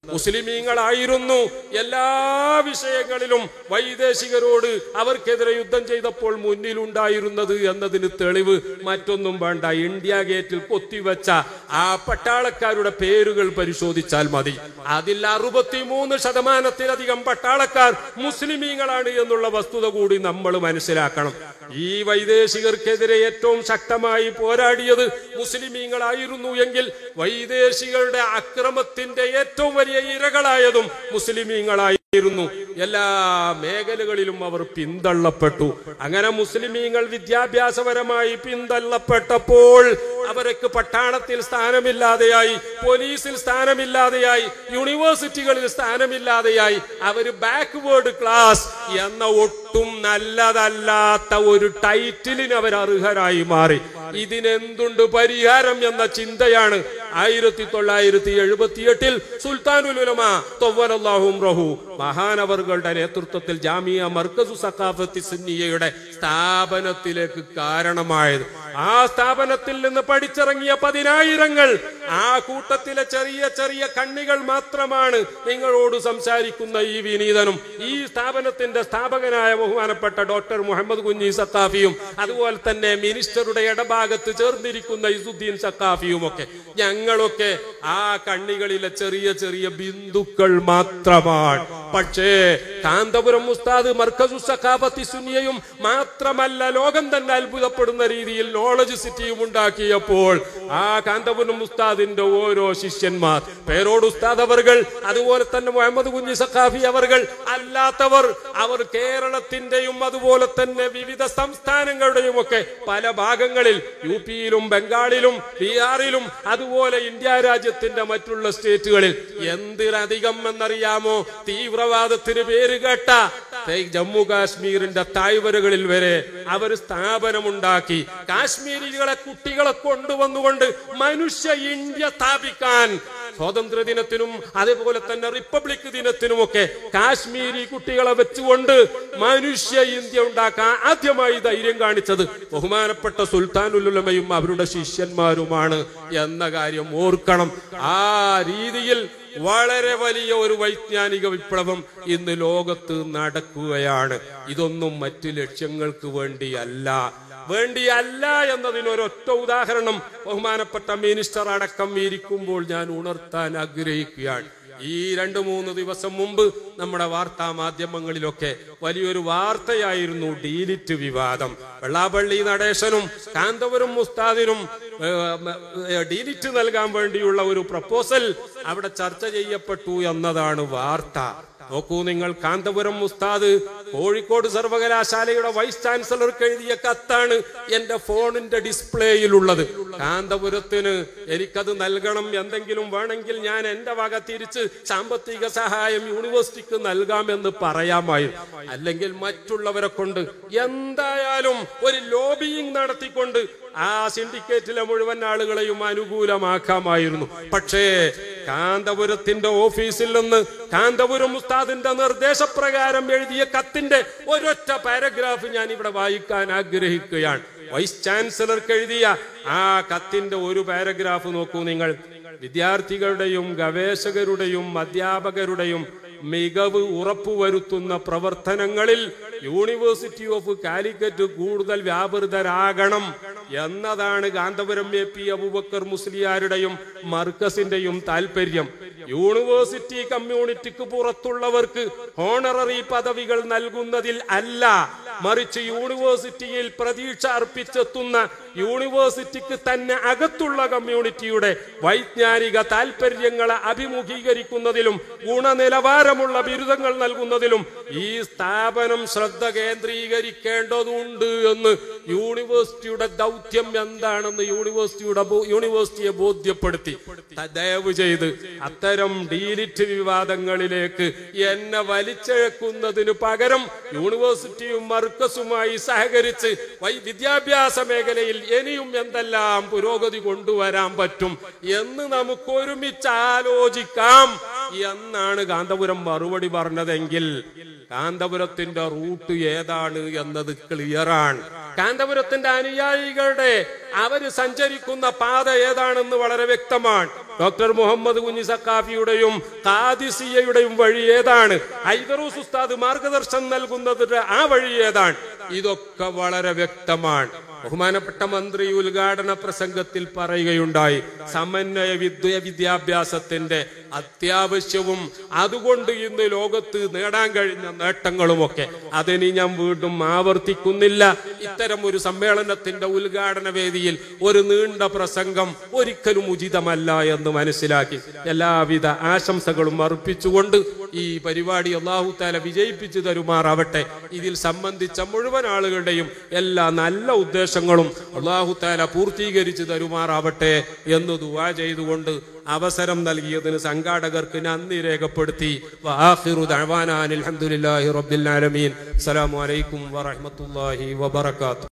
മുസ്ലിമീങ്ങളായിരുന്നു എല്ലാ വിഷയങ്ങളിലും വൈദേശികരോട് അവർക്കെതിരെ യുദ്ധം ചെയ്തപ്പോൾ മുന്നിലുണ്ടായിരുന്നത് എന്നതിന് തെളിവ് മറ്റൊന്നും വേണ്ട ഇന്ത്യ ഗേറ്റിൽ കൊത്തിവെച്ച ആ പട്ടാളക്കാരുടെ പേരുകൾ പരിശോധിച്ചാൽ മതി അതിൽ അറുപത്തിമൂന്ന് ശതമാനത്തിലധികം പട്ടാളക്കാർ മുസ്ലിമീങ്ങളാണ് എന്നുള്ള വസ്തുത കൂടി നമ്മൾ മനസ്സിലാക്കണം ഈ വൈദേശികർക്കെതിരെ ഏറ്റവും ശക്തമായി പോരാടിയത് മുസ്ലിമീങ്ങളായിരുന്നു എങ്കിൽ വൈദേശികളുടെ അക്രമത്തിന്റെ ഏറ്റവും വലിയ ഇരകളായതും മുസ്ലിമീങ്ങളായിരുന്നു എല്ലാ മേഖലകളിലും അവർ പിന്തള്ളപ്പെട്ടു അങ്ങനെ മുസ്ലിമീങ്ങൾ വിദ്യാഭ്യാസപരമായി പിന്തള്ളപ്പെട്ടപ്പോൾ അവർക്ക് പട്ടാളത്തിൽ സ്ഥാനമില്ലാതെയായി പോലീസിൽ സ്ഥാനമില്ലാതെയായി യൂണിവേഴ്സിറ്റികളിൽ സ്ഥാനമില്ലാതെയായി അവര് ബാക്ക്വേർഡ് ക്ലാസ് എന്ന ഒട്ടും നല്ലതല്ലാത്ത ഒരു ടൈറ്റിലിന് അവർ അർഹരായി മാറി ഇതിനെന്തുണ്ട് പരിഹാരം എന്ന ചിന്തയാണ് ആയിരത്തി തൊള്ളായിരത്തി എഴുപത്തി എട്ടിൽ സുൽത്താനുലുലമ തൊവ്വലല്ലാഹും റഹു മഹാനവറുകളുടെ നേതൃത്വത്തിൽ ജാമിയ മർക്കസു സഖാഫത്തി സുന്നിയയുടെ സ്ഥാപനത്തിലേക്ക് കാരണമായത് ആ സ്ഥാപനത്തിൽ നിന്ന് പഠിച്ചിറങ്ങിയ പതിനായിരങ്ങൾ ആ കൂട്ടത്തിലെ ചെറിയ ചെറിയ കണ്ണികൾ മാത്രമാണ് നിങ്ങളോട് സംസാരിക്കുന്ന ഈ വിനീതനും ഈ സ്ഥാപനത്തിന്റെ സ്ഥാപകനായ ബഹുമാനപ്പെട്ട ഡോക്ടർ മുഹമ്മദ് കുഞ്ഞി സത്താഫിയും അതുപോലെ തന്നെ മിനിസ്റ്ററുടെ ഇടഭാഗത്ത് ചേർന്നിരിക്കുന്ന ഇസുദ്ദീൻ സക്കാഫിയും ഒക്കെ ഞങ്ങളൊക്കെ ആ കണ്ണികളിലെ ചെറിയ ചെറിയ ബിന്ദുക്കൾ മാത്രമാണ് പക്ഷേ കാന്തപുരം ഉസ്താദ് മർക്കസു സഖാഫത്തി സുന്നിയയും മാത്രമല്ല ലോകം തന്നെ അത്ഭുതപ്പെടുന്ന രീതിയിൽ നോളജ് സിറ്റിയും ഉണ്ടാക്കിയപ്പോൾ ആ കാന്തപുരം ഉസ്താദിന്റെ ഓരോ ശിഷ്യന്മാർ പേരോട് ഉസ്താദ് അവർകൾ അതുപോലെ തന്നെ മുഹമ്മദ് കുഞ്ഞി സഖാഫി അവർകൾ അല്ലാത്തവർ അവർ കേരളത്തിന്റെയും അതുപോലെ തന്നെ വിവിധ സംസ്ഥാനങ്ങളുടെയും ഒക്കെ പല ഭാഗങ്ങളിൽ യു പിയിലും ബംഗാളിലും ബീഹാറിലും അതുപോലെ ഇന്ത്യ രാജ്യത്തിന്റെ മറ്റുള്ള സ്റ്റേറ്റുകളിൽ എന്തിനധികം എന്നറിയാമോ തീവ്രവാദത്തിന് പേര് കേട്ട തേ- ജമ്മു കാശ്മീരിന്റെ താഴ്വരകളിൽ വരെ അവർ സ്ഥാപനമുണ്ടാക്കി കാശ്മീരികളെ കുട്ടികളെ കൊണ്ടുവന്നുകൊണ്ട് മനുഷ്യ ഇന്ത്യ സ്ഥാപിക്കാൻ സ്വാതന്ത്ര്യ ദിനത്തിനും അതേപോലെ തന്നെ റിപ്പബ്ലിക് ദിനത്തിനുമൊക്കെ കാശ്മീരി കുട്ടികളെ വെച്ചുകൊണ്ട് മനുഷ്യ ഇന്ത്യ ഉണ്ടാക്കാൻ ആദ്യമായി ധൈര്യം കാണിച്ചത് ബഹുമാനപ്പെട്ട സുൽത്താനുലുലമയും അവരുടെ ശിഷ്യന്മാരുമാണ് എന്ന കാര്യം ഓർക്കണം ആ രീതിയിൽ വളരെ വലിയ ഒരു വൈജ്ഞാനിക വിപ്ലവം ഇന്ന് ലോകത്ത് നടക്കുകയാണ് ഇതൊന്നും മറ്റു ലക്ഷ്യങ്ങൾക്ക് വേണ്ടിയല്ല വേണ്ടിയല്ല എന്നതിന് ഒരൊറ്റ ഉദാഹരണം ബഹുമാനപ്പെട്ട മിനിസ്റ്റർ അടക്കം ഇരിക്കുമ്പോൾ ഞാൻ ഉണർത്താൻ ആഗ്രഹിക്കുകയാണ് ഈ രണ്ടു മൂന്ന് ദിവസം മുമ്പ് നമ്മുടെ വാർത്താ മാധ്യമങ്ങളിലൊക്കെ വലിയൊരു വാർത്തയായിരുന്നു ഡീലിറ്റ് വിവാദം വെള്ളാപ്പള്ളി നടേശനും കാന്തപുരം മുസ്താദിനും ഏഹ്, ഡീലിറ്റ് നൽകാൻ വേണ്ടിയുള്ള ഒരു പ്രപ്പോസൽ അവിടെ ചർച്ച ചെയ്യപ്പെട്ടു എന്നതാണ് വാർത്ത നോക്കൂ നിങ്ങൾ കാന്തപുരം ഉസ്താദ് കോഴിക്കോട് സർവകലാശാലയുടെ വൈസ് ചാൻസലർക്ക് എഴുതിയ കത്താണ് എന്റെ ഫോണിന്റെ ഡിസ്പ്ലേയിലുള്ളത് കാന്തപുരത്തിന് എനിക്കത് നൽകണം എന്തെങ്കിലും വേണമെങ്കിൽ ഞാൻ എന്റെ വക തിരിച്ച് സാമ്പത്തിക സഹായം യൂണിവേഴ്സിറ്റിക്ക് നൽകാമെന്ന് പറയാമായിരുന്നു അല്ലെങ്കിൽ മറ്റുള്ളവരെ കൊണ്ട് എന്തായാലും ഒരു ലോബിയിങ് നടത്തിക്കൊണ്ട് ആ സിൻഡിക്കേറ്റിലെ മുഴുവൻ ആളുകളെയും അനുകൂലമാക്കാമായിരുന്നു പക്ഷേ കാന്തപുരത്തിന്റെ ഓഫീസിൽ നിന്ന് കാന്തപുരം ഉസ്താദിന്റെ നിർദ്ദേശപ്രകാരം എഴുതിയ കത്തിന്റെ ഒരൊറ്റ പാരഗ്രാഫ് ഞാൻ ഇവിടെ വായിക്കാൻ ആഗ്രഹിക്കുകയാണ് വൈസ് ചാൻസലർക്ക് എഴുതിയ ആ കത്തിന്റെ ഒരു പാരഗ്രാഫ് നോക്കൂ നിങ്ങൾ വിദ്യാർത്ഥികളുടെയും ഗവേഷകരുടെയും അധ്യാപകരുടെയും മികവ് ഉറപ്പുവരുത്തുന്ന പ്രവർത്തനങ്ങളിൽ യൂണിവേഴ്സിറ്റി ഓഫ് കാലിക്കറ്റ് കൂടുതൽ വ്യാപൃതരാകണം എന്നതാണ് കാന്തപുരം എ പി അബൂബക്കർ മുസ്ലിയാരുടെയും മർക്കസിന്റെയും താല്പര്യം യൂണിവേഴ്സിറ്റി കമ്മ്യൂണിറ്റിക്ക് പുറത്തുള്ളവർക്ക് ഹോണററി പദവികൾ നൽകുന്നതിൽ അല്ല മറിച്ച് യൂണിവേഴ്സിറ്റിയിൽ പ്രതീക്ഷ അർപ്പിച്ചെത്തുന്ന യൂണിവേഴ്സിറ്റിക്ക് തന്നെ അകത്തുള്ള കമ്മ്യൂണിറ്റിയുടെ വൈജ്ഞാനിക താല്പര്യങ്ങളെ അഭിമുഖീകരിക്കുന്നതിലും ഗുണനിലവാരമുള്ള ബിരുദങ്ങൾ നൽകുന്നതിലും ഈ സ്ഥാപനം ശ്രദ്ധ കേന്ദ്രീകരിക്കേണ്ടതുണ്ട് എന്ന് യൂണിവേഴ്സിറ്റിയുടെ ദൗത്യം എന്താണെന്ന് യൂണിവേഴ്സിറ്റിയുടെ ബോ- യൂണിവേഴ്സിറ്റിയെ ബോധ്യപ്പെടുത്തി ത- ദയവ് ചെയ്ത് അത്തരം ഡീലിറ്റ് വിവാദങ്ങളിലേക്ക് എന്നെ വലിച്ചഴക്കുന്നതിന് പകരം യൂണിവേഴ്സിറ്റിയും മർക്കസുമായി സഹകരിച്ച് വൈ വിദ്യാഭ്യാസ മേഖലയിൽ ഇനിയും എന്തെല്ലാം പുരോഗതി കൊണ്ടുവരാൻ പറ്റും എന്ന് നമുക്ക് ഒരുമിച്ച് ആലോചിക്കാം എന്നാണ് കാന്തപുരം മറുപടി പറഞ്ഞതെങ്കിൽ കാന്തപുരത്തിന്റെ റൂട്ട് ഏതാണ് എന്നത് ക്ലിയറാണ് കാന്തപുരത്തിന്റെ അനുയായികളുടെ അവര് സഞ്ചരിക്കുന്ന പാത ഏതാണെന്ന് വളരെ വ്യക്തമാണ് ഡോക്ടർ മുഹമ്മദ് കുഞ്ഞി സക്കാഫിയുടെയും കാദിസിയയുടെയും വഴി ഏതാണ് ഹൈദറൂസ് ഉസ്താദ് മാർഗദർശനം നൽകുന്നതിന്റെ ആ വഴി ഏതാണ് ഇതൊക്കെ വളരെ വ്യക്തമാണ് ബഹുമാനപ്പെട്ട മന്ത്രി ഉദ്ഘാടന പ്രസംഗത്തിൽ പറയുകയുണ്ടായി സമന്വയ വിദ്യ വിദ്യാഭ്യാസത്തിന്റെ അത്യാവശ്യവും അതുകൊണ്ട് ഇന്ന് ലോകത്ത് നേടാൻ കഴിഞ്ഞ നേട്ടങ്ങളുമൊക്കെ അതിനി ഞാൻ വീണ്ടും ആവർത്തിക്കുന്നില്ല ഇത്തരം ഒരു സമ്മേളനത്തിന്റെ ഉദ്ഘാടന വേദിയിൽ ഒരു നീണ്ട പ്രസംഗം ഒരിക്കലും ഉചിതമല്ല എന്ന് മനസ്സിലാക്കി എല്ലാവിധ ആശംസകളും അർപ്പിച്ചുകൊണ്ട് ഈ പരിപാടി അള്ളാഹു താല വിജയിപ്പിച്ചു തരുമാറാവട്ടെ ഇതിൽ സംബന്ധിച്ച മുഴുവൻ ആളുകളുടെയും എല്ലാ നല്ല ഉദ്ദേശങ്ങളും അള്ളാഹു താല പൂർത്തീകരിച്ചു തരുമാറാവട്ടെ എന്ന് ദുവാ ചെയ്തുകൊണ്ട് അവസരം നൽകിയതിന് സംഘാടകർക്ക് നന്ദി രേഖപ്പെടുത്തി വആഖിറു ദഅവാനാ അനിൽ ഹംദുലില്ലാഹി റബ്ബിൽ ആലമീൻ അസ്സലാമു അലൈക്കും വറഹ്മത്തുള്ളാഹി വബറകാതുഹു